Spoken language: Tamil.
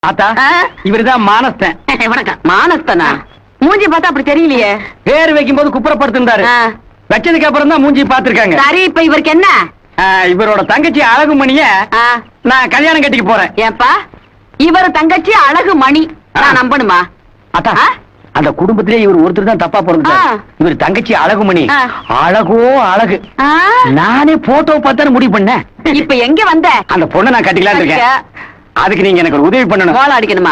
ஆத்தா ஆ? இவருதான் மானஸ்தன் வணக்கம் மானஸ்தனா மூஞ்சி பார்த்தா அப்படி தெரியலையே பேர் வைக்கும் போது குப்புறப்படுத்திருந்தாரு ஆ. வச்சதுக்கு அப்புறம் தான் மூஞ்சி பாத்திருக்காங்க சரி இப்ப இவருக்கு என்ன இவரோட தங்கச்சி அழகுமணிய ஆ, நான் கல்யாணம் கட்டிக்க போறேன் ஏன்பா இவர் தங்கச்சி அழகு மணி நான் ஆ. நம்பணுமா அத்தா ஆ? அந்த குடும்பத்திலே இவர் ஒருத்தர் தான் தப்பா பிறந்தாரு ஆ. இவர் தங்கச்சி அழகுமணி ஆ. அழகோ அழகு ஆ, நானே போட்டோ பார்த்தானு முடிவு பண்ணேன் இப்ப எங்க வந்த அந்த பொண்ணை நான் கட்டிக்கலாம்னு இருக்கேன் அதுக்கு நீங்க எனக்கு ஒரு உதவி பண்ணணும் கோலம் அடிக்கணுமா